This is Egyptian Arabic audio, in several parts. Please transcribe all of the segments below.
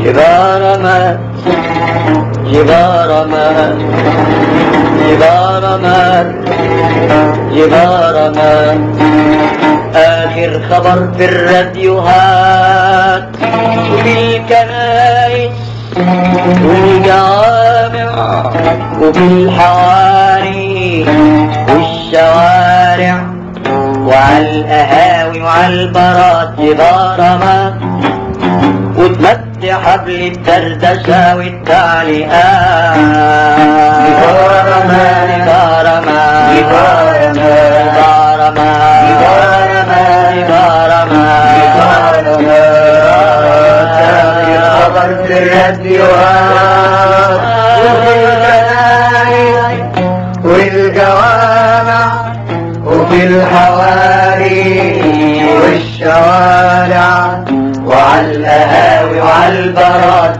جبارمات جبارمات جبارمات جبارمات آخر خبر في الراديوهات وفي الكنائس والجوامع وفي الحواري والشوارع وعلى القهاوي وعلى البارات جبارمات وتمد حبل الدردشة والتعليقات جبارمات جبارمات جبارمات جبارمات جبارمات خبر في الراديوهات وفي الكنائس والجوامع وفي الحواري والشوارع وعلى القهاوي وعلى البارات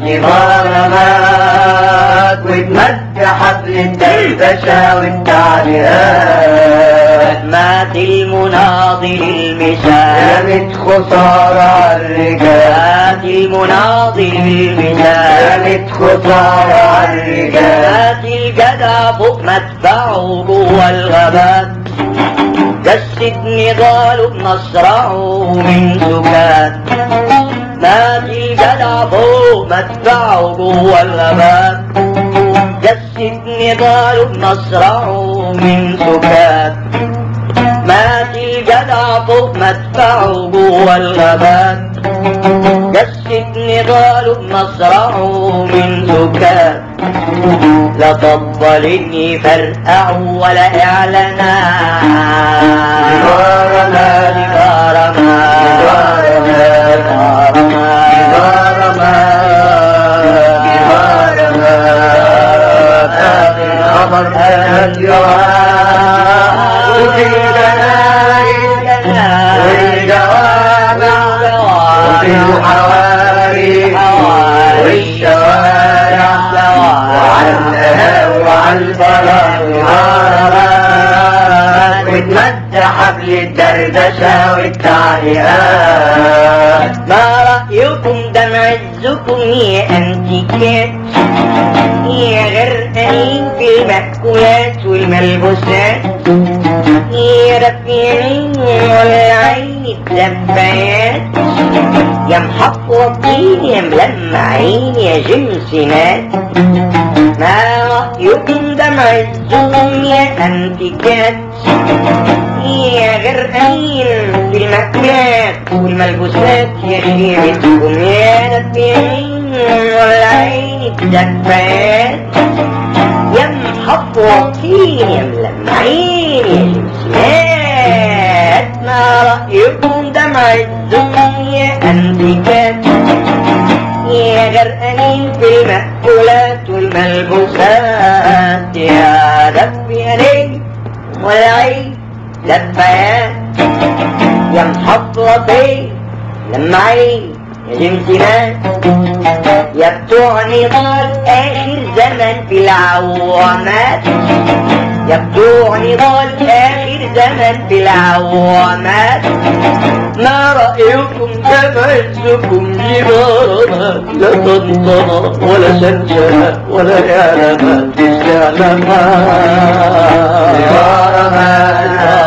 جبارمات وتمد حبل الدردشة والتعليقات مات المناضل المثال رمت خسارة على الرجال مات المناضل المثال رمت خسارة على الرجال مات الجدع فوق مدفعه جوه الغابات جسد نضاله بمصرعه من سكات مات الجدع فوق مدفعه جوه الغابات جسد نضاله بمصرعه من سكات مات الجدع فوق مدفعه جوه الغابات جسد نضاله بمصرعه من سكات لا تفضلني فرقع ولا اعلانات جبارمات خبر وفي الجنائز والجوامع وفي الحواري والشوارع وعلى القهاوي وعلى البلاط والعربات وتمد حبل الدردشة والتعليقات ما رأيكم دم عزكم يا أنتيكات يا غرقانين في المأكولات والملبوسات يا رافعين والعين الدفايات يا محفوظين يا ملمعين يا جنسينات ما رأيكم دمع الزوم يا أنتيكات يا غرقانين في المأكولات والملبوسات يا خيرتكم يا نافعين والعين الدفايات يا محفوظين يا ملمعين يا جنسيات ما رأيكم دمع الزوم يا أنتيكات يا غرقانين في المأكولات والملبوسات يا دفيانين والعين دفايات يا محفظتين لمعين يا جمسمات يا بتوع نضال آخر زمن في العوامات يا بتوع نضال آخر زمن في العوامات ما رأيكم تمزكم جبارنا لا طنطنة ولا شنشنة ولا إعلامات استعلامات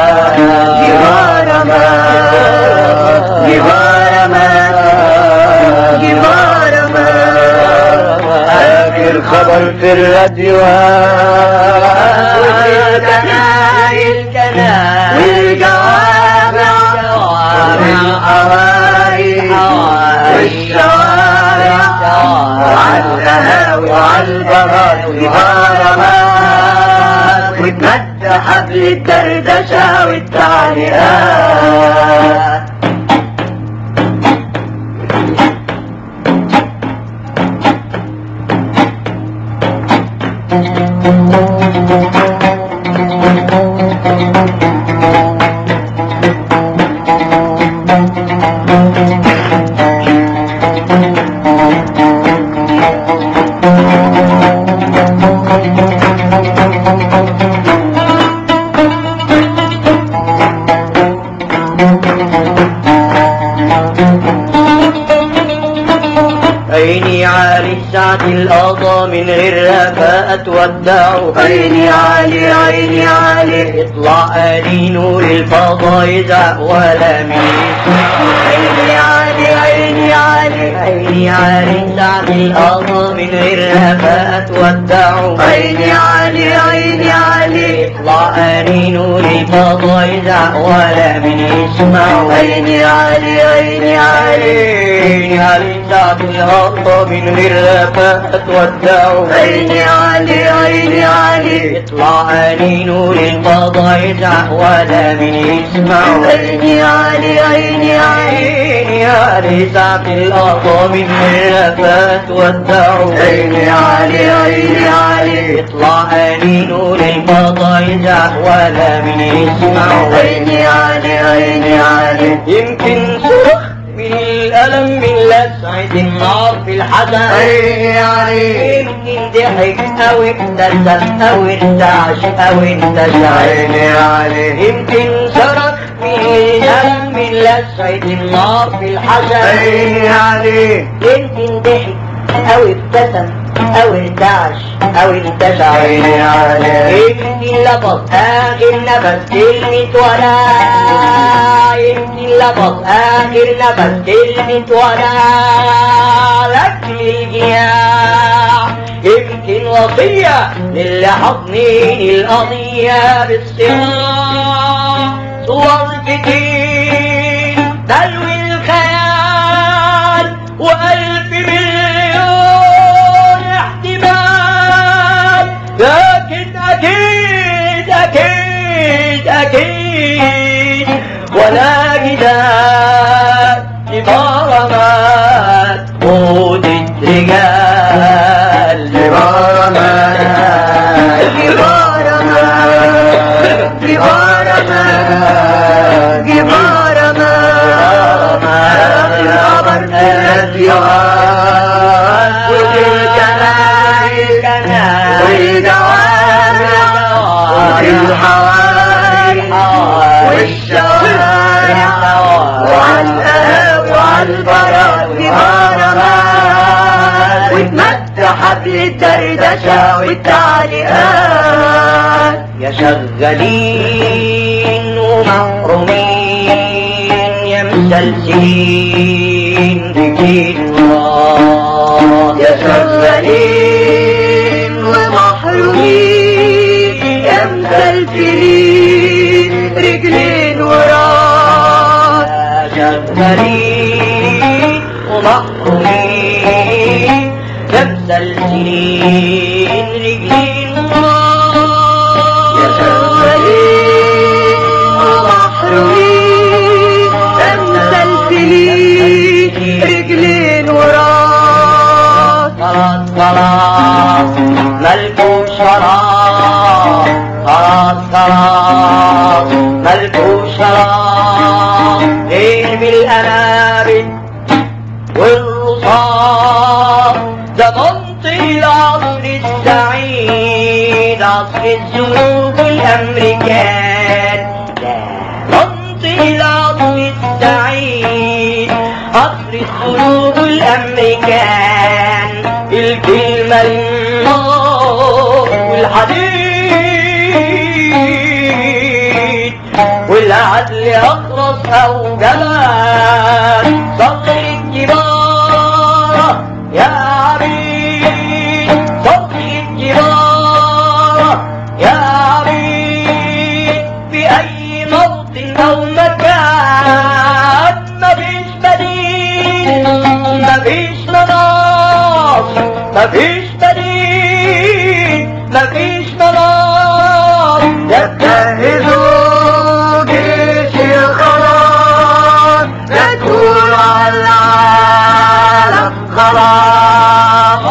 آخر خبر في الراديوهات الكنائس والجوامع والحواري والشوارع وعلى القهاوي وعلى البارات والهرمات وتمد حبل الدردشة والتعليقات عيني عالي ساعة القضا من غير رفاقة تودعه عيني عالي عيني عالي يطلع آلي نور الفضا يزعق ولا مين عيني عالي عيني عالي عيني عالي ساعة القضا من غير رفاقة تودعه عيني عالي عيني عالي يطلع آلي نور الفضا يزعق ولا مين يسمعه عيني عالي عيني عالي عيني عالي ساعة القضا من غير رفاقة تودعه عيني عالي عيني عالي يطلع آلي نور الفضا يزعق ولا مين يسمعه عيني عالي عيني عالي عيني عالي ساعة القضا من الرفات ودعوا عيني عالي عيني عالي يطلع آلي نور الفضا يزعق ولا من يسمعه عيني عالي عيني عالي يمكن صرخ من الألم من لسعة النار في الحزن عيني عالي يمكن ضحك أو ابتسم أو ارتعش أو انتشع عيني عالي يمكن صرخ من الألم من لسعة النار في الحزن عيني عالي يمكن ضحك أو ابتسم أو ارتعش أو انتشع عيني عالي يمكن لفظ آخر نفس كلمة ولا يمكن لفظ آخر نفس كلمة ولا لك الجياع يمكن وصية للي حاضنين القضية بالصراع صور كتير تلوي الخيال وألف مليون احتمال لكن أكيد أكيد أكيد ولا جدال لمرمات قودة رجال لبارمان لبارمان لبارمان لبارمان الخبر الراديوات والجناين والجوامع والحواري والشوارع وعلى القهوة وعلى البرد لبارمان وتمد حبل الدردشة والتعليقات يا شغالين ومحرومين يا مسلسلين بجيل الله يا شغالين ومحرومين يا مسلسلين رجلين وراس يا شغالين ومحرومين يا مسلسلين رجلين يا شغالين ومحرومين يا مسلسلين رجلين وراس خلاص خلاص ملكوش شراب خلاص خلاص ملكوش شراب غير بالأنابل والرصاص ده منطق العصر السعيد عصر الذنوب الأمريكان ده منطق العصر السعيد عصر الذنوب الأمريكان الكلمة للنار والحديد والعدل أخرس أو جمال صخر الجبارة يا عبيد صخر الجبارة يا عبيد في أي موطن أو مكان مفيش بديل مفيش مناص مفيش بديل مفيش مناص يجهزوا جيش الخلاص يدخل على العالم خلاص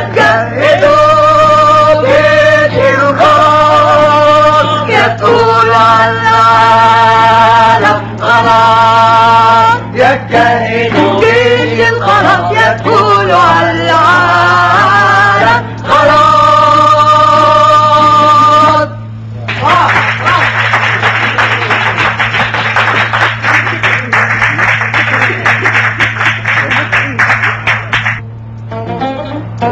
يجهزوا جيش الخلاص يدخل على العالم خلاص يجهزوا جيش الخلاص يدخل على العالم خلاص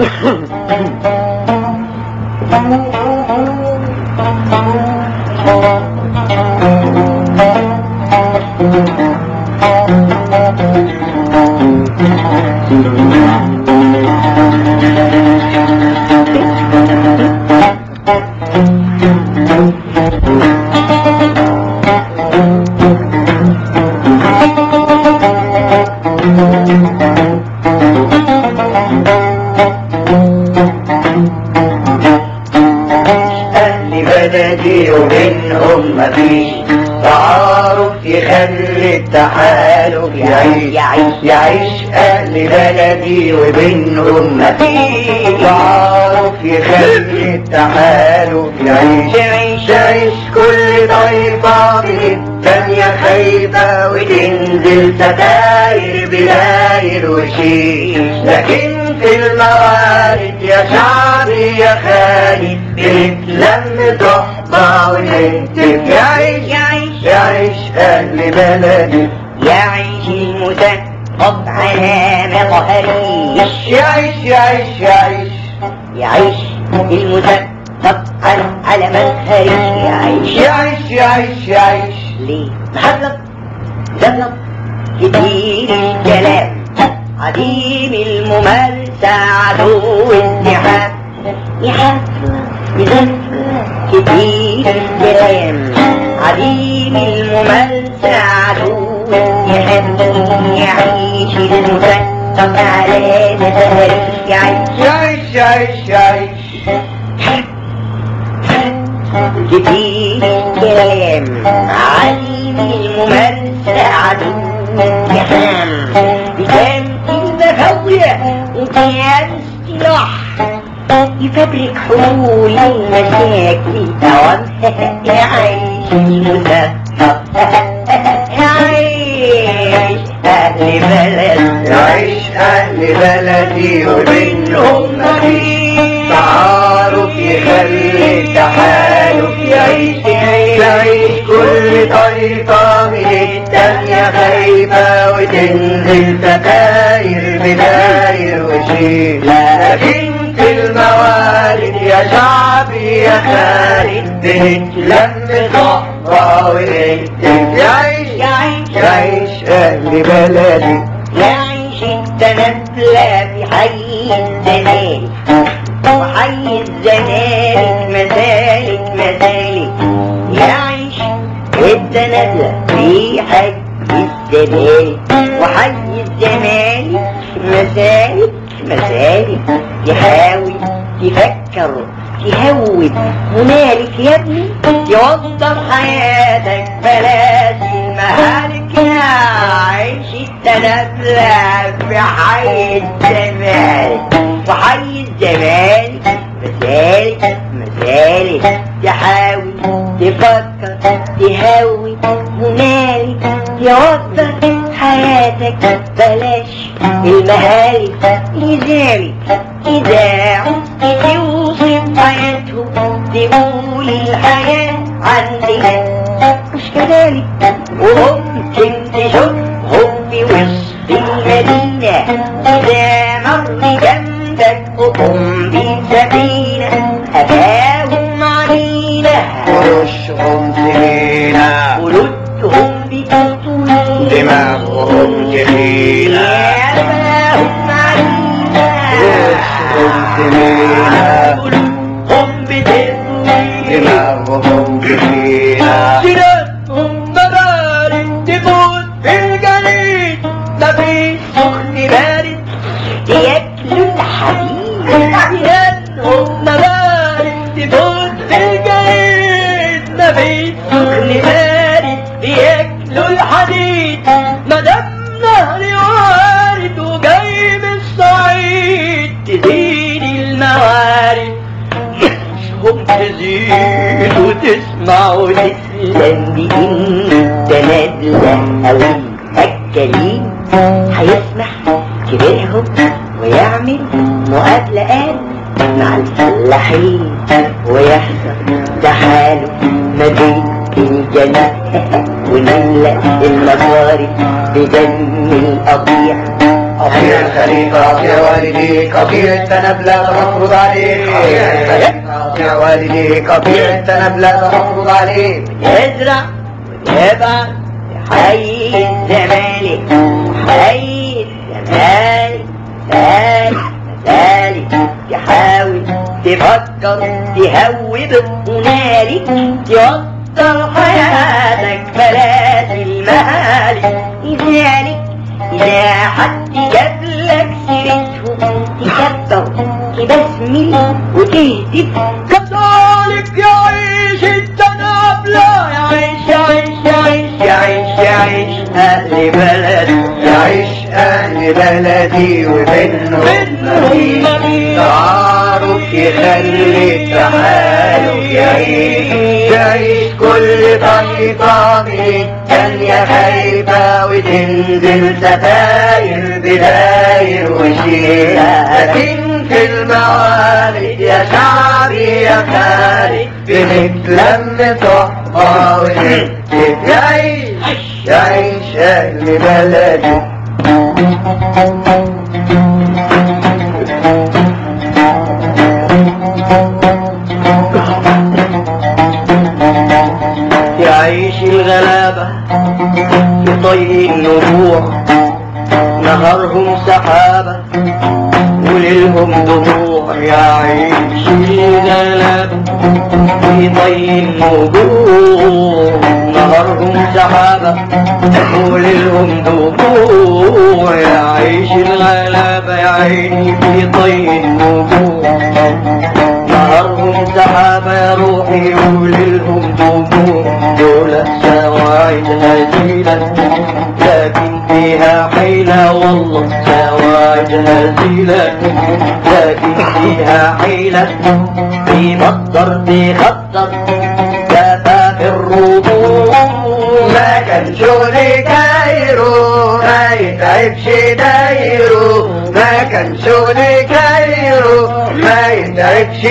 أهل بلدي ومنهم مفيش تعارف يخلي التحالف يعيش يعيش يعيش أهل بلدي وبينهم مفيش تعارف يخلي التحالف يعيش يعيش. تعيش كل طائفة من التانية خايفة وتنزل ستاير بداير وشيش لكن في الموارد يا شعبي يا خالي بنتلم صحبة ونهتف يعيش يعيش يعيش أهل بلدي يعيش المثقف على مظهريش يعيش يعيش يعيش يعيش المثقف على على مظهريش يعيش يعيش يعيش يعيش ليه محلط زلط كتير الكلام عديم الممارسة عدو الزحام يحف يزف كتير الكلام عديم الممارسة عدو الزحام يعيش المثقف على مظهريش يعيش يعيش يعيش يعيش كتير كلام عليم الممارسة عدو الكلام بكام كلمة فاضية وكام اصطلاح يفبرك حلول المشاكل أوام يعيش المثقف يعيش أهل بلد يعيش أهل بلدي وبينهم مفيش تعارف يخلي التحالف يعيش يعيش كل طريقة من التانية خايفة وتنزل ستاير بداير وشيل لكن في الموارد يا شعبي يا خالد بنتلم صحبة ونهتف يعيش يعيش يعيش أهل بلدي يعيش التنبلة في حي الزمالك وحي الزمالك مسالك مسالك يعيش التنبلة في حي الزمالك وحي الزمالك مسالك مسالك تحاول تفكر تهود هنالك يا ابني توظف حياتك بلاش المهالك يا عيش التنبلة في حي الزمالك وحي الزمالك مسالك مسالك تحاول تفكر تهوي هنالك توظف حياتك بلاش المهالك لذلك إذا عدت توصف حياتهم تقول الحياة عندنا مش كذلك وممكن تشوفهم في وسط المدينة إذا مر جنبك قطن بسفينة أباهم علينا فرشهم سمينة قلوبهم بتطويل دماغهم تخينة أباهم علينا فرشهم سمينة قلوبهم بتطويل دماغهم تخينة سنانهم مبارد تموت في الجليد مفيش سخن بارد ياكلوا الحديد سنانهم مبارد تموت في الجليد مفيش سخن بارد ياكلوا الحديد مدام نهري وارد وجاي من الصعيد تزيد الموارد هم تزيد وتسمع وتسلم بإن تنادلة أو الأكلين هيسمح كبيرهم ويعمل مقابلة مع الفلاحين ويحصل تحالف ما بين الجنة ونملأ المصاري بدم القطيع أطيع الخليفة أطيع والديك أطيع التنب لا تفرض عليك أطيع الخليفة أطيع والديك أطيع التنب لا تفرض عليك يزرع ويبقى حي الزمالك حي الزمالك سالك سالك تحاول تفكر تهوب هنالك توتر حياتك بلاش المهالك لذلك إذا حد جاب لك سيرتهم تكبر تبسمل وتهتف كذلك يعيش التنابلة يعيش يعيش يعيش يعيش يعيش أهل بلد يعيش أهل بلدي وبينهم منهم نبي تعارف يخلي التحالف يعيش تعيش كل طريقة من التانية خايفة وتنزل ستاير بداير وشيل لكن في الموالد يا شعبي يا خالد بنتلم صحبة ونكتب يعيش يعيش أهل بلدي يعيش الغلابة في طي النبوع نهارهم سحابة وليلهم دموع يعيش الغلابة في طي النبوع نهارهم سحابة وليلهم دموع يعيش الغلابة يا عيني في طي النبوع نهارهم سحابة يا روحي وليلهم دموع دولة سواعد هزيلة لكن فيها حيلة والله سواعد هزيلة لكن فيها حيلة في مصدر بيخطر كفى في الربوع ما كان شغلي كايرو ما يتعبش دايرو ما كان شغلي كايرو ما يتعبش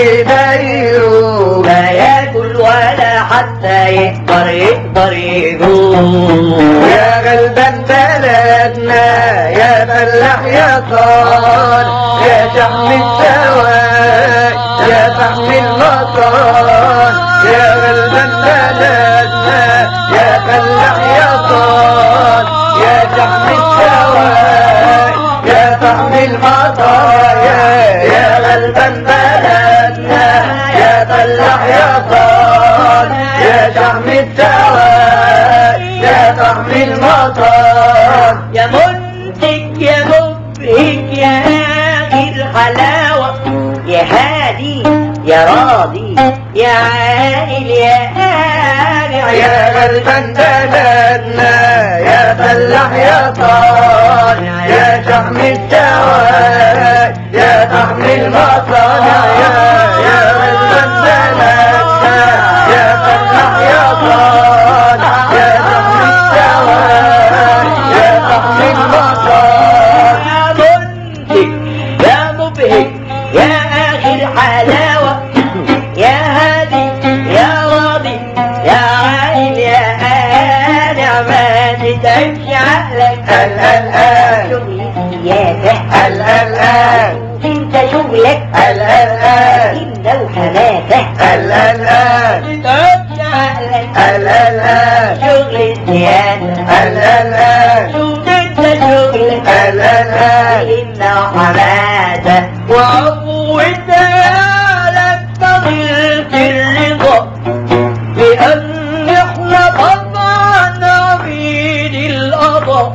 دايرو لا ياكل ولا حتى يقدر يقدر يقوم يا غلبان بلدنا يا فلاح يا طار يا شحم السواق يا فحم المطار يا غلبان بلدنا يا فلاح يا طار يا شحم السواق يا فحم المطار يا يا غلبان بلدنا يا فلاح يا طار يا شحم السواق يا فحم المطار يا منتج يا مبهج يا آخر حلاوة يا هادي يا راضي يا عائل يا قارع يا غلبان بلدنا يا فلاح يا طار يا شحم السواق يا فحم المطار يا يا غلبان بلدنا يا فلاح يا طار يا شحم السواق يا فحم المطار يا منتج يا مبهج يا آخر حلاوة يا هادي يا راضي يا عائل يا قارع ما تتعبش عقلك ال ال ال شغل السياسة ال ال ال انت شغلك ال ال ال إلا وحماسة ال ال ال تتعبش عقلك ال ال ال شغل السياسة ال ال ال شوف انت شغلك ال ال ال إلا وحماسة وعفوت لك فضلت الرضا لأن احنا طبعنا بيد القضاء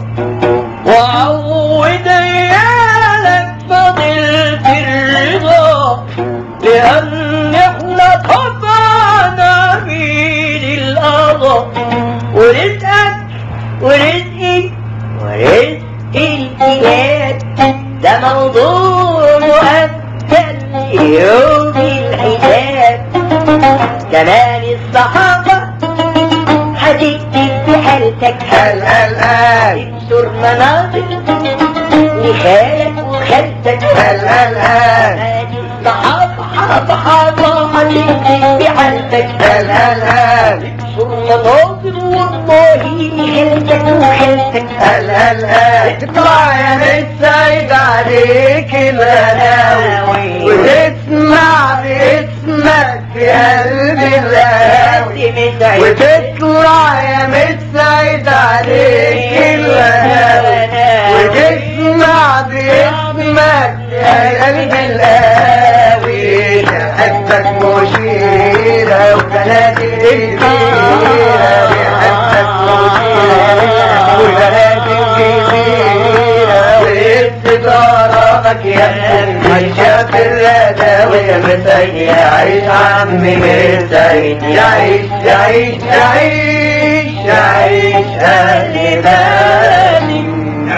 وعود لك فضلت الرضا لأن احنا طبعنا بيد القضاء ورزقك ورزقي ورزق البلاد ده موضوع مؤكد يوم الحساب كمان الصحافة هتكتب بحالتك ال ال ال تنشر مناظر لخالك وخالتك ال ال ال هذه الصحافة حافة حافة هتكتب بحالتك ال ال ال تنشر يا ناظر والله خلتك وخلتك هل هل هل تطلع يا متسيد عليك الهلاوي وتسمع باسمك في قلبي الهلاوي وتطلع يا متسيد عليك الهلاوي وتسمع باسمك في قلبي الهلاوي بحبك مشيرة وبناتي كبيرة بحبك مشيرة وبناتي كبيرة وابتدارك يا عيشة في الرداوي يا مسيد يعيش عمي مسيد يعيش يعيش يعيش يعيش أهل بالي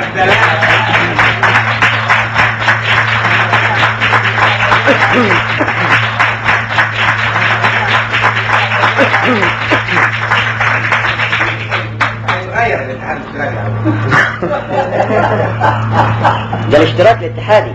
ده الاشتراك الاتحادي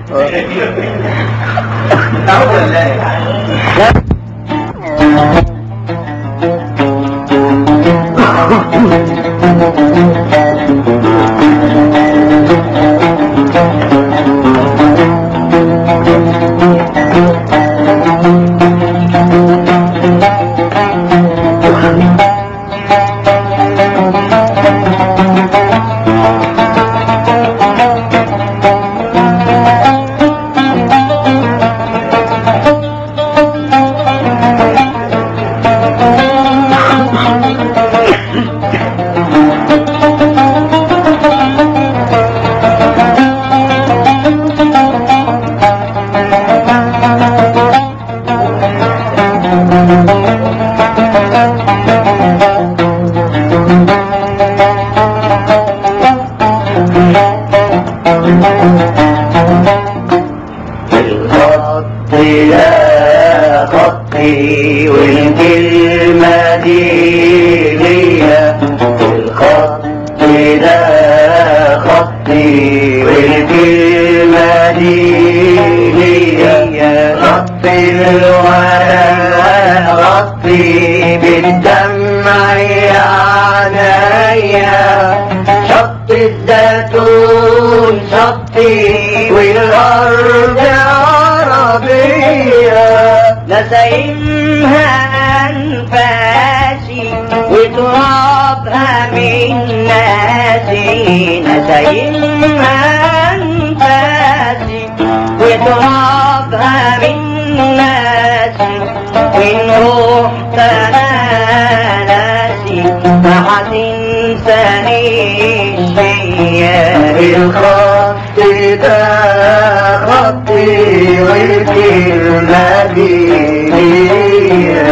الخط يا خطي والكلمة دي ليا الخط ده خطي والكلمة دي ليا خط الورق خطي بالدمع يا عينيا شط الزيتون شطي والأرض عربية نسيمها أنفاسي وترابها من ناسي نسيمها أنفاسي وترابها من ناسي وإن رحت أنا ناسي ما هتنسانيش فيا الخط ده خطي والكلمة دي ليا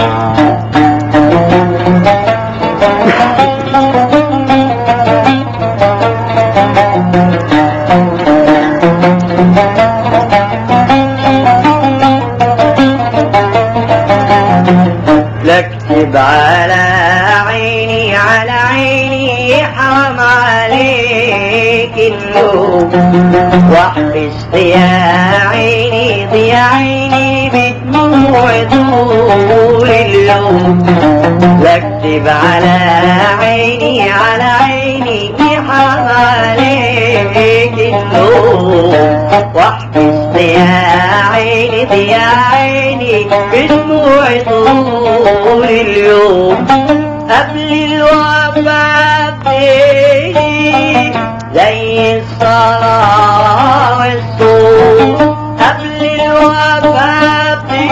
لاكتب على عيني على عيني حرام عليك النوم واحبس يا عيني ضيا عيني بدموع طول اللوم لاكتب على عيني على عيني حرام عليك النوم واحبس يا عيني ضيا عيني بدموع طول اليوم قبل الوفاة بتيجي زي الصلاة والصوم قبل الوفاة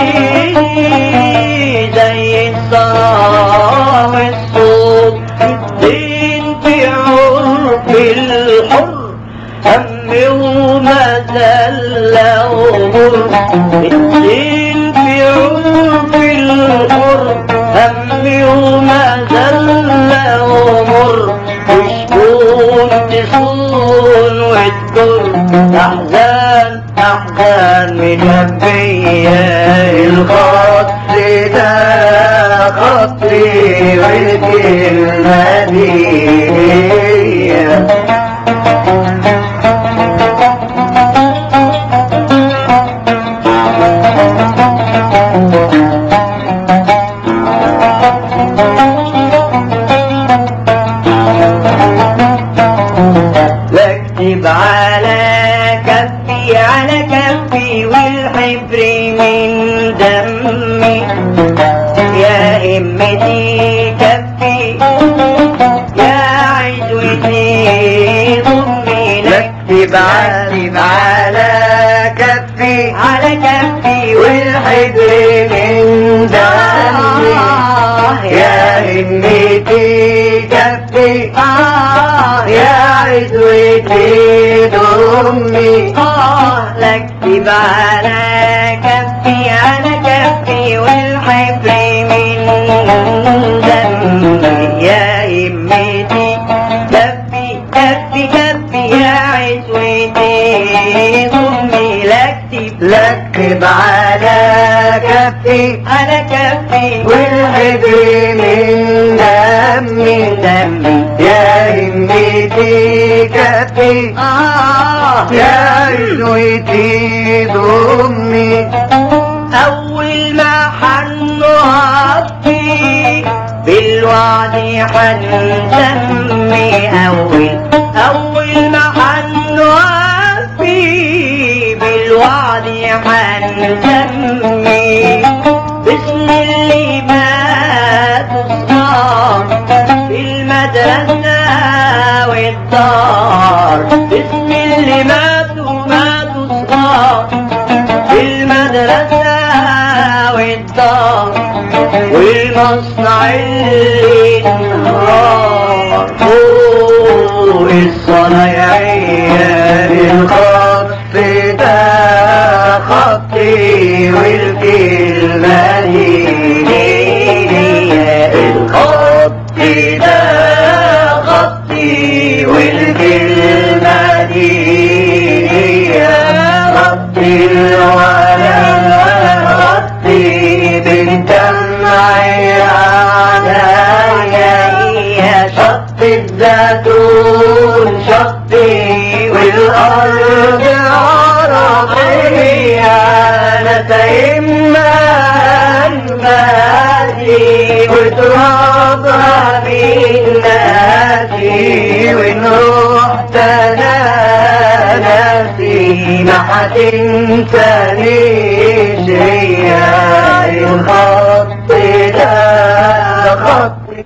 بتيجي زي الصلاة والصوم الدين في عرف الحر هم وما زال أمر الدين في عرف الحر هم وما زال أمر وشكون تصون وتكون أحزان أحزان مجبية الخط ده خطي والكلمة دي ليا والحبر من دمي يا همتي كفي يا عزوتي ضمي لك اكتب عاتب على كفي على كفي والحبر من دمي يا همتي كفي آه يا عزوتي ضمي آه لكتب على كفي على كفي والحبر من دمي يا همتي كفي كفي كفي يا عزوتي ضمي لكتب لكب على كفي على كفي والحبر من دمي دمي يا همتي كفي آه يا عزوتي ضمي أول ما حنوفي بالوعد حنسمي أول أول ما حنوفي بالوعد حنسمي باسم اللي ما تصدر في المدرسة والدار باسم اللي ماتوا ما تصغر في المدرسة والدار والمصنع اللي انهار فوق الصنايعية الخط ده خطي والكلمة دي ليا الخط ده خطي والكلمة دي ليا خطي الولد خطي بالدمع عليا شط الزيتون شطي والأرض عربية نسيمها المادي وترابها بالناسي ونروح تناسي ما حتنسانيش هي الخط ده خطي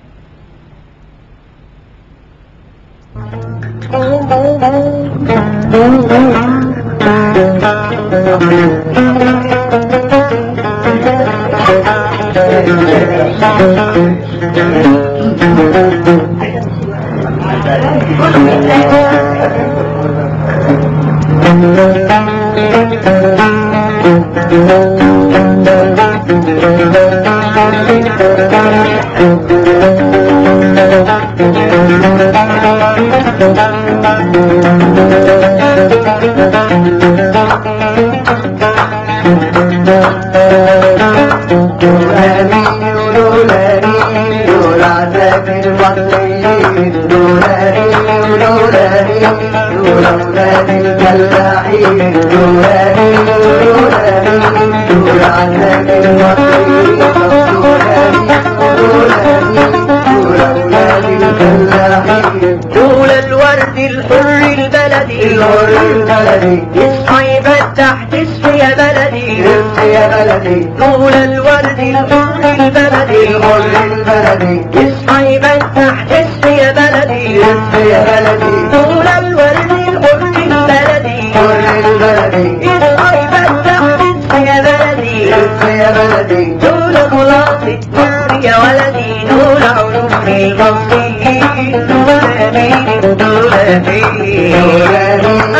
دولاري ودولاري دول عذاب المصريين دولاري ودولاري دول أولاد الفلاحين دولاري ودولاري دول عذاب المصريين دولاري ودولاري دول أولاد الفلاحين دول الورد الحر البلدي الحر البلدي يصحى يفتح تسفي يا بلدي لف يا بلدي دول الورد الحر البلدي الحر البلدي يصحى يفتح تسفي يا بلدي لف يا بلدي دول الورد الحر البلدي حر البلدي يصحى يفتح تسفي يا بلدي لف يا بلدي دول خلاص الدهر يا ولدي دول علوم المصريين دول أمين دول أمين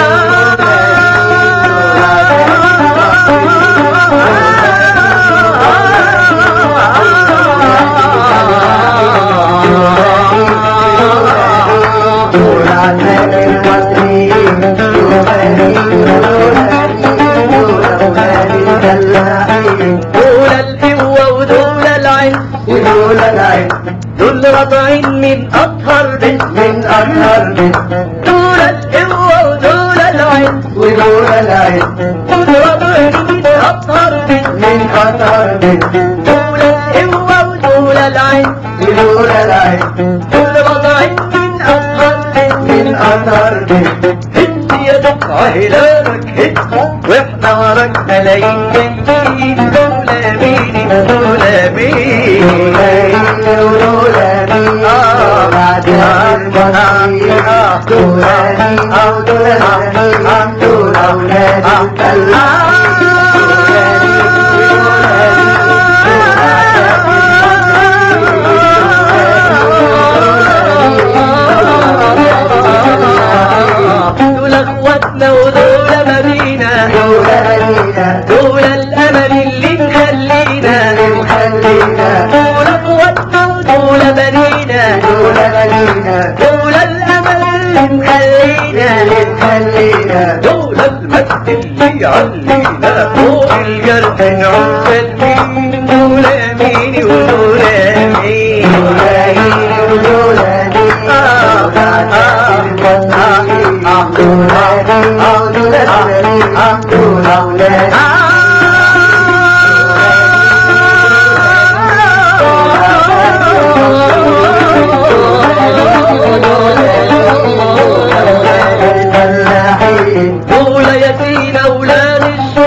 دول عذاب المصريين دول دول أولاد الفلاحين دول القوة ودول العز ودول العين دول رضعين من أطهر بس من أطهر بيت دول القوة ودول العز ودول العين دول رضعين من أطهر بس من أطهر بيت دول القوة ودول العز ودول العين دول رضعين من أطهر بس من أطهر بيت هد يدك عهلانك هد واحنا نهرك ملايين جنين دولة مين دولة مين دولة مين بعد دول اخواتنا ودول مدينة دول الامل اللي مخلينا دول اخواتنا ودول مدينة دول الامل اللي مخلينا دول المجد اللي علينا فوق الجرح نعوز مين دول مين ودول مين دول يتيم اولاد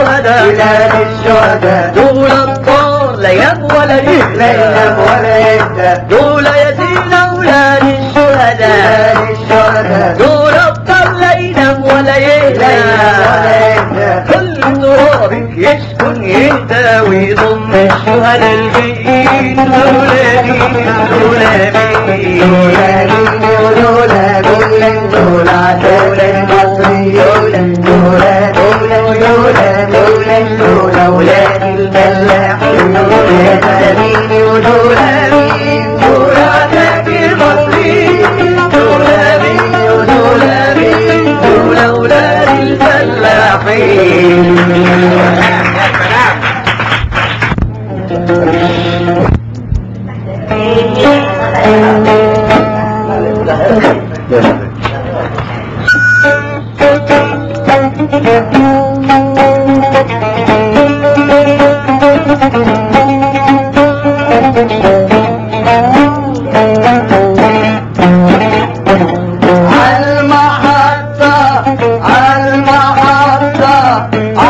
الشهداء دول الطار لا ينام ولا يهدى دول يتيم اولاد الشهداء دول الطار لا ينام ولا يهدى كل ترابك يسكن يهدى ويضم الشهداء الجايين دول مين دول مين المحطة المحطة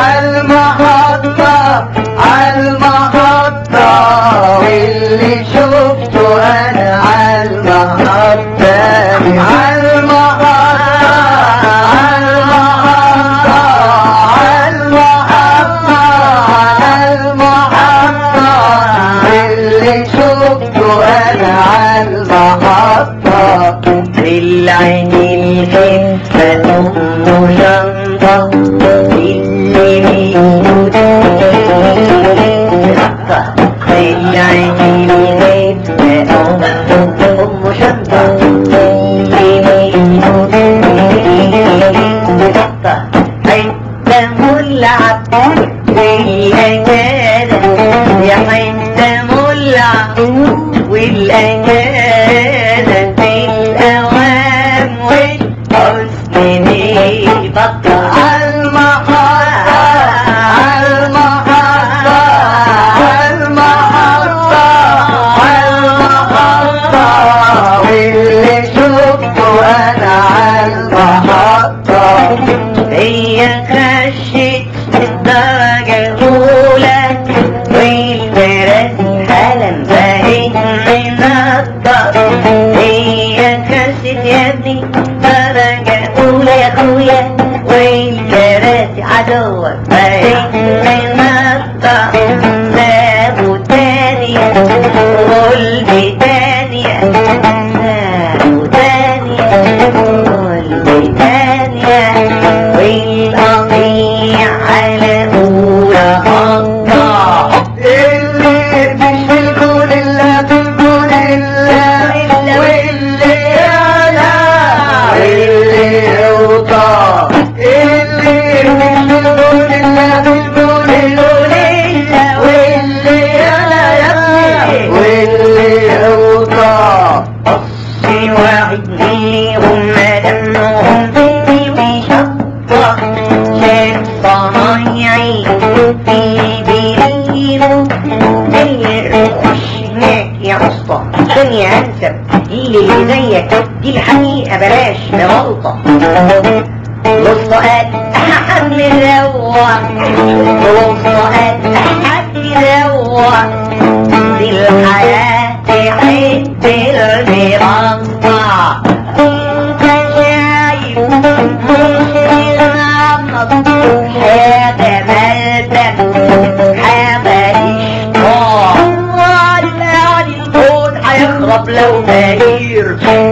المحطة المحطة واللي شفته أنا عالمحطة عالمحطة عالمحطة عالمحطة عالمحطة اللي شفته أنا عالمحطة العين الخفة أم شنطة اللي بيموت العين الخفة أم شنطة اللي بيموت حتة ملعب والأجادة يا حتة ملعب والأجادة في الأوام والحسن بطل المحطة المحطة المحطة المحطة واللي شفته أنا عالمحطة هي خشت الدرجة الأولى والفرس حالا بقت منطة هي خشت يا ابني درجة أولى يا أخويا والكراسي عدوة بقت منطة سابوا تانية قلبي تانية سابوا تانية قلبي تانية والقطيع على أولى حطة اللي مش في الكون إلا في الكون إلا واللي أنا واللي أوطى اللي مش في الكون إلا في الكون إلا واللي أنا يا واللي أوطى في واحد فيهم دمهم في وشطة شاف صنايعي في بيرينه خش هناك يا اسطى الدنيا انسب اللي زيك دي الحقيقة بلاش بغلطة بص قال مروح وفؤاد حد يروح دي الحياة تحب المربع انت شايف مش الغمض هذا ملبس هذا اشتار يعني الكون هيخرب لو مهير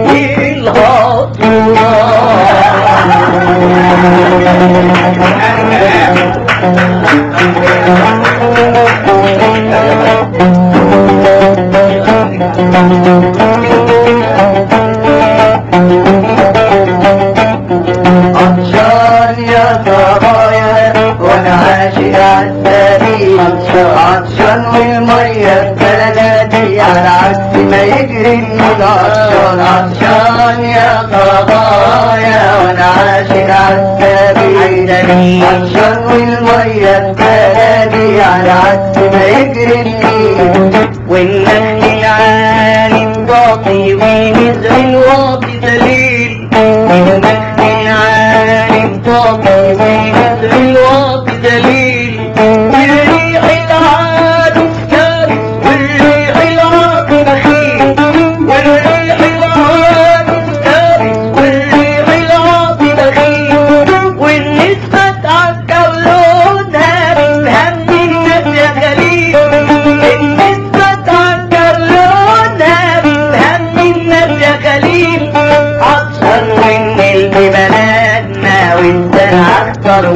عطشان يا صبايا وانا عاشق عالسبيل عطشان والمية بلدي على عكس ما يجري من عطشان عطشان يا صبايا وانا عاشق عالسبيل عطشان والمية بلدي على عكس ما يجري النيل والنخل العالم باطي ونزع الواطي دليل والنخل العالم باطي ونزع الواطي دليل والريح العالم كارث والريح العالم بخيل والريح العالم كارث والريح العالم بخيل والنسبة تعكر لونها بهم الناس يا خليل النسبة تعكر لونها بهم الناس يا خليل عطشان والنيل ببلدنا والزرع اخضر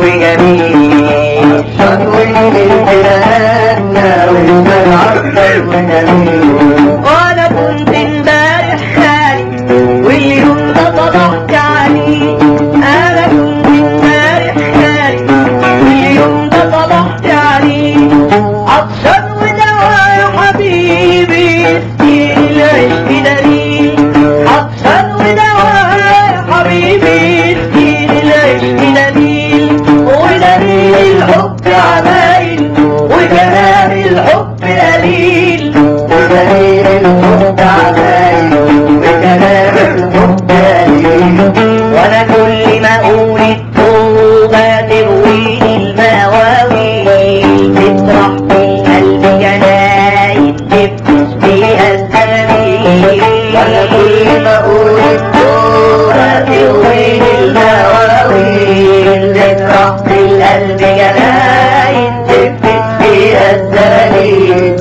وجميل عطشان والنيل بلادنا والزرع أخضر وجميل وانا كنت امبارح خالي واليوم ده طبعت عليه انا كنت امبارح خالي واليوم ده طبعت عليه عطشان ودواء يا حبيبي يسكين العشق دليل عطشان ودواء يا حبيبي يسكين العشق دليل ودليل الحب عمايل وكلام الحب قليل ودليل الحب عمايل وكلام الحب قليل وانا كل ما اقول التوبة ترويني المواويل تطرح في القلب جناين تفتش فيها الزميل وانا كل ما اقول الدورة ترويني المواويل تفرح في القلب جناين تفتش فيها الزمالين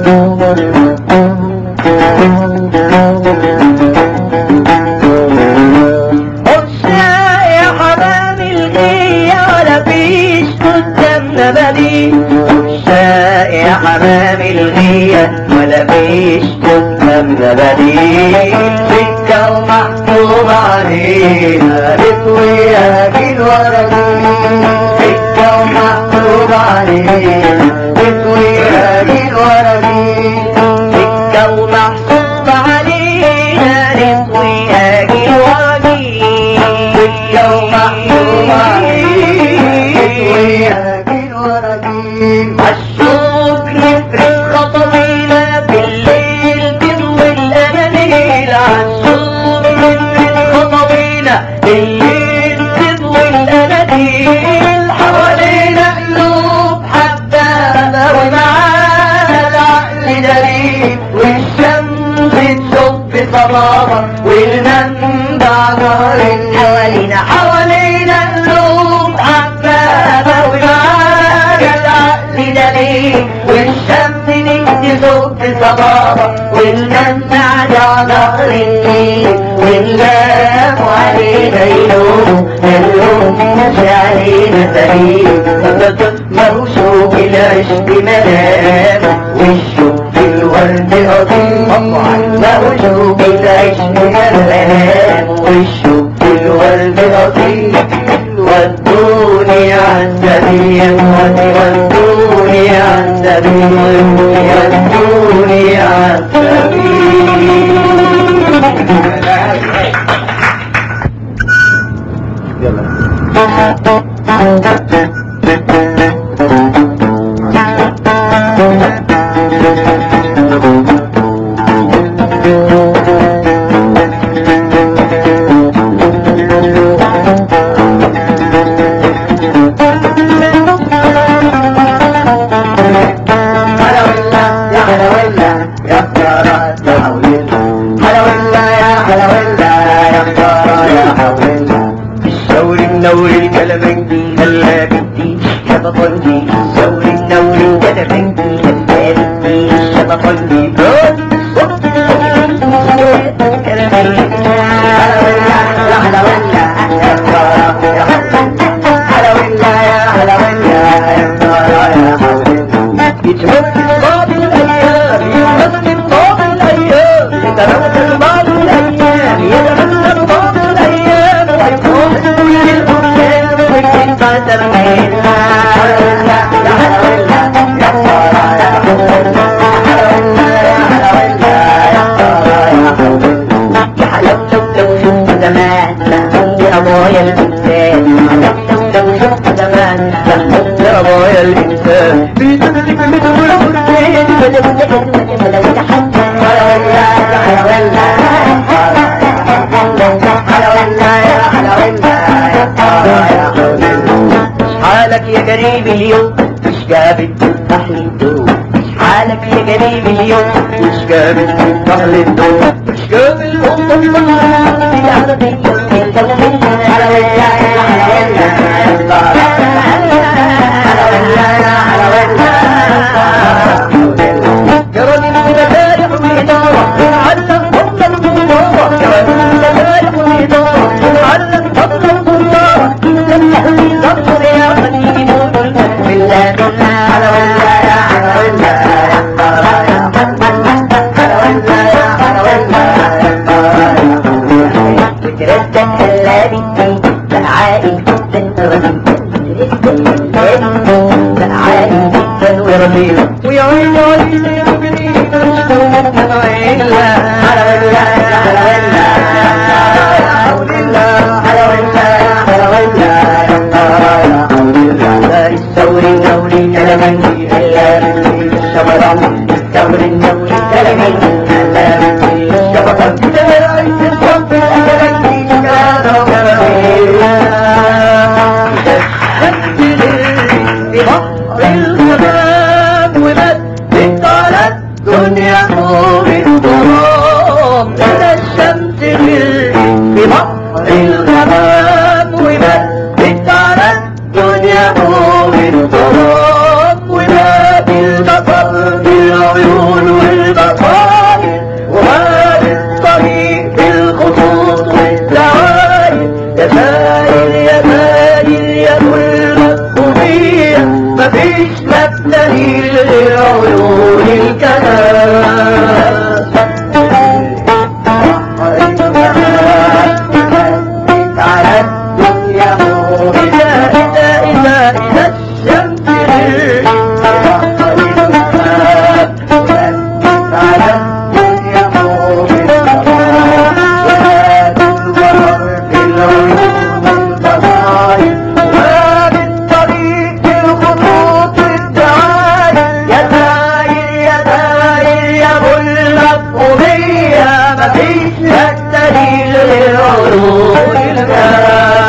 عشاق يا حمام الغية ولا فيش قدامنا بديل عشاق يا حمام الغية ولا فيش قدامنا بديل سكة ومحسوب علينا بتويها جيل ورا جيل سكة ومحسوب علينا بتويها جيل ورا جيل سكة ومحسوب علينا نطوي أجي وأجي سكة ومحسوب علينا بتويها جيل ورا جيل عالشوق نفرق خطوينا بالليل تضوي الأنانيل عالشوق نفرق خطوينا بالليل تضوي الأنانيل حوالينا قلوب حبابة ومعانا العقل دليل والشمس تصب صبابة والمنبع نهر حوالينا حوالينا قلوب حبابة ومعانا العقل دليل والشمس نجد صب صبابة والمنبع ده نهر النيل واللام علينا يلوم اللوم مش علينا سبيل موشوق العشق ملام والشوق في الورد قضيب موشوق العشق ملام والشوق في الورد قضيب ودوني عن سبيل ودوني عن سبيل ودوني عن سبيل على قلبي يتمثل بعض الأيام يتمثل بعض الأيام يتمثل بعض الأيام يتمثل بعض الأيام ويكون كل الأركان ويتقدر يا حلاوة لو شفت زمان يا ابويا الانسان لو شفت زمان يا ابويا الانسان بيدك مثل البركان حالك يا قريب اليوم مش قابل تفتح لي الدوم حالك يا قريب اليوم مش قابل تفتح لي الدوم مش قابل جرني المدارع وإدارة علم فضل الضرورة جرني المدارع وإدارة علم فضل الضرورة لله ضرب يا قديم بالله بالله على والله يا على والله وتردد هلالي تعالي جدا رديد تعالي جدا ورديد ويا عيني عيني يا بني على والله على والله على والله على والله الثور النوري كلمني هلا مني الشبرم الثور النوري كلمني هلا مني الشبرم تلاقي الصف كلمني في بحر الغمام ومدت على الدنيا نور الظلام إلى الشمس في بحر الغمام ومدت على الدنيا نور الظلام ونادي البصر بالعيون والبصائر وهذا الطريق بالخطوط والدعاير يا سائل يا سائل يا كل مفهومية مفيش مبتهي غير عيون الكلام على الدنيا إذا إذا إذا إذا الشمس على الدنيا وبالطريق الخطوط والدعاية يا داير يا داير يا كل مفهومية مفيش لك دليل غير عيون الكلام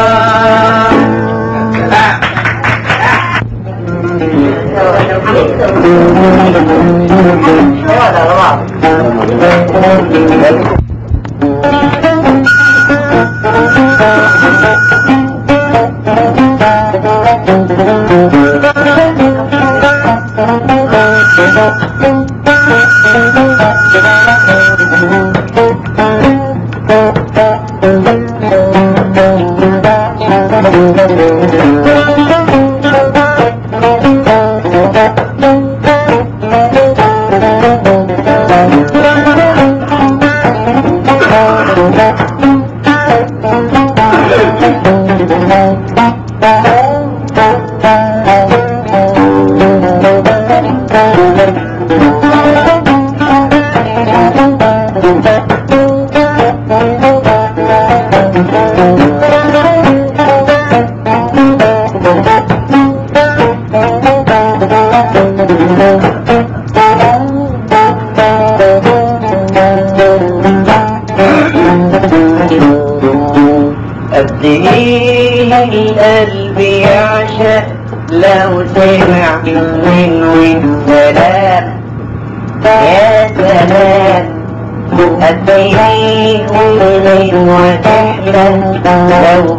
قد ايه القلب يعشق لو سمع من سلام يا سلام قد ايه وليل وتحلم لو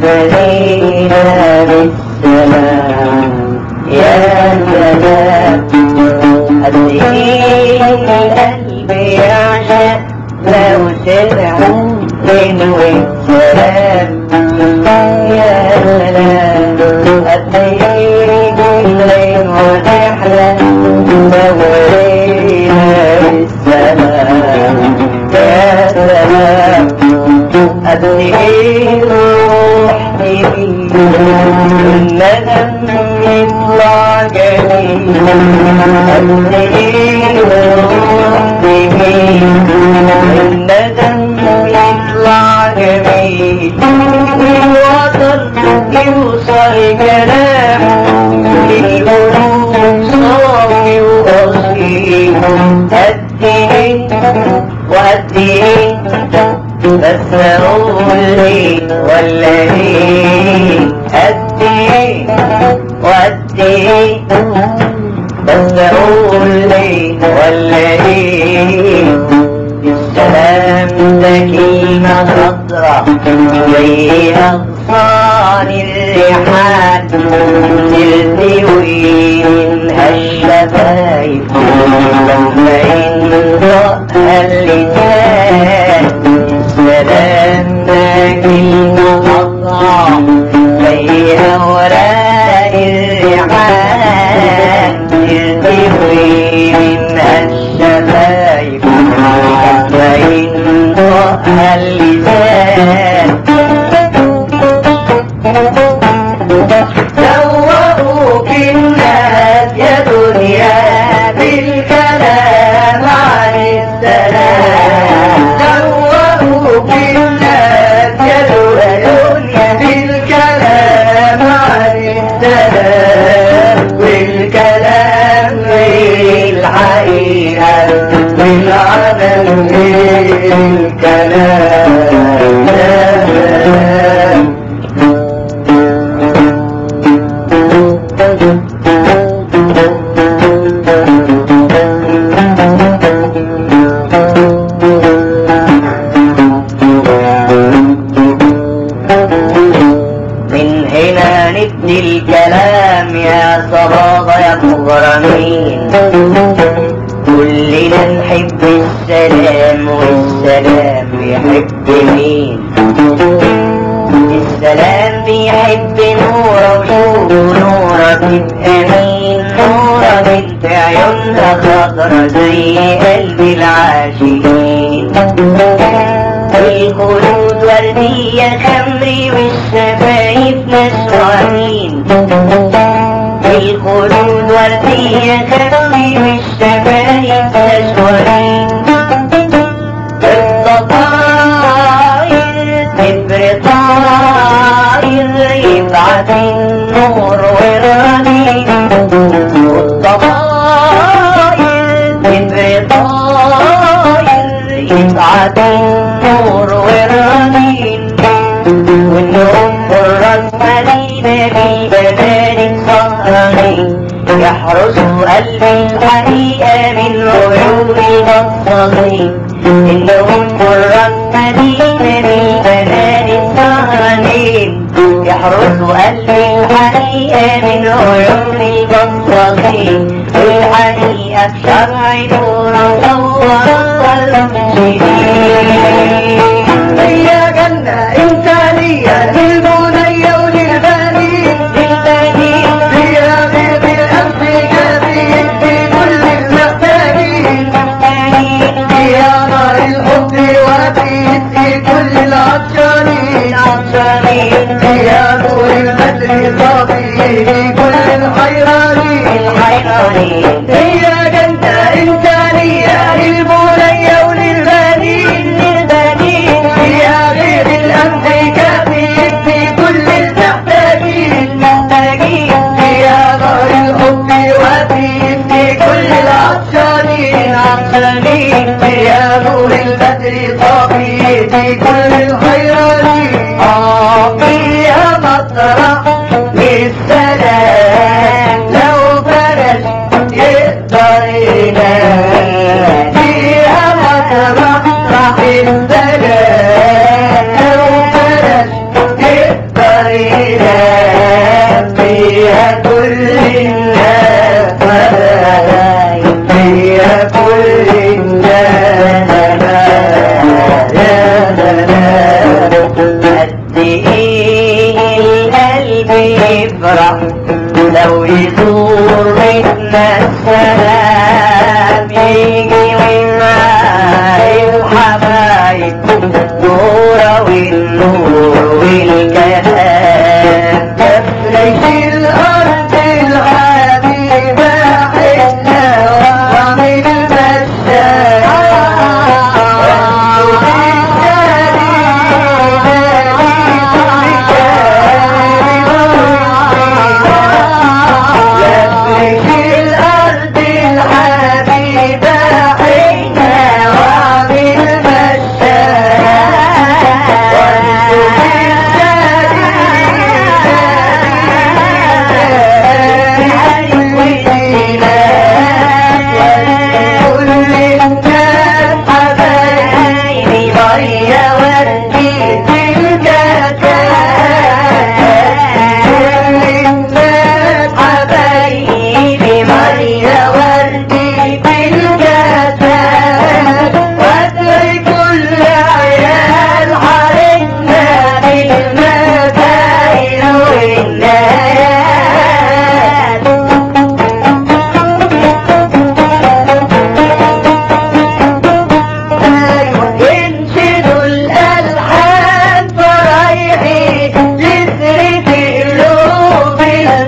بدينا بالسلام يا سلام قد ايه قلبي يعشق لو سمعوا غنوة سلام يا سلام قد ايه الليل ونحلى دورينا السلام يا سلام قد ايه روحي الندم يطلع جميل قد ايه روحي الندم يطلع جميل الوطن يوصل كلام للقلوب صافي وأصيل قد ايه وقد ايه بس اقول ايه ولا ايه قد ايه وقد ايه بس اقول ايه ولا ايه السلام ده كلمة خضرة زي أغصان الريحان تلتوي منها الشفايف فإن ضأها اللسان السلام ده كلمة خضرة زي أوراق الريحان تلتوي منها الشفايف فإن ضأها اللسان دوروك الناس يا دنيا بالكلام عن السلام دوروك الناس يا دنيا بالكلام عن السلام والكلام بالحقيقة بالعمل بالكلام من هنا نبني الكلام يا صبابة يا مغرمين كلنا نحب السلام والسلام يحب مين السلام بيحب نورة وشوف نورة تبقى مين نورة بنت عيونها خضرة زي قلب العاشقين الخلود وردية خمري والشفايف نسوانين الخلود وردية خمري والشفايف نسوانين الضفاير تبر طاير يبعت النور وراني والضفاير تبر طاير يبعت النور وراني والنوم الراس مدينة ببنان سهرانين يحرسوا قلبي الحقيقة من عيون المصلين إنهم الراس مدينة ببنان سهرانين يحرسوا قلبي الحقيقة من عيون المصلين والحقيقة بشرع نور المسلمين يا جنة إنسانية للبنية وللبنين فيها غير الأمس جميل في كل المحتاجين فيها نار الحب وفي في كل العطشانين فيها نور البدر صافي في كل الحيرانين هي جنة إنسانية للبنية وللبنين فيها غير الأمس كافي في كل المحتاجين فيها نار الحب وفي في كل العطشانين فيها نور البدر صافي في كل الحيرانين آه فيها مطرح للسلام لو فرش يقدر ينام فيها مطرح للسلام لو فرش يقدر ينام فيها كل الناس يجي ومعاه الحبايب نورة والنور والكلام تفرش الأرض الحبيبة حنا وعمل الأرض الحبيبة حنا وعمل حبايبي مريا وردي بالجسد وادعي كل عيال حارتنا بالمداين والناس ينشدوا الألحان فرايحي لسرة قلوب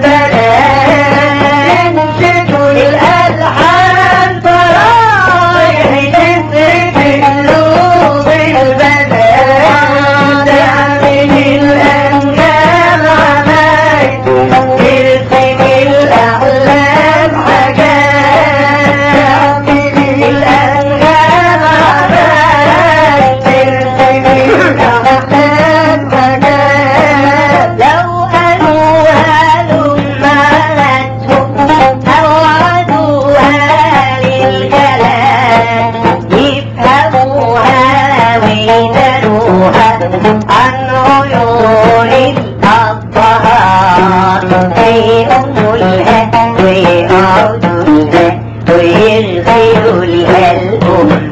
البنات ينشدوا الألحان فرايحي لسرة قلوب البنات تعمل الأنجام عمايل ترسم الأحلام حاجات تعمل الأنجام عمايل ترسم الأحلام حاجات لو قالوها لأمهاتهم أو عادوها للكلام يفهموها ويدروها عن عيون الأبهات يقوموا لها ويقعدوا لها ويرغيوا لها الأمهات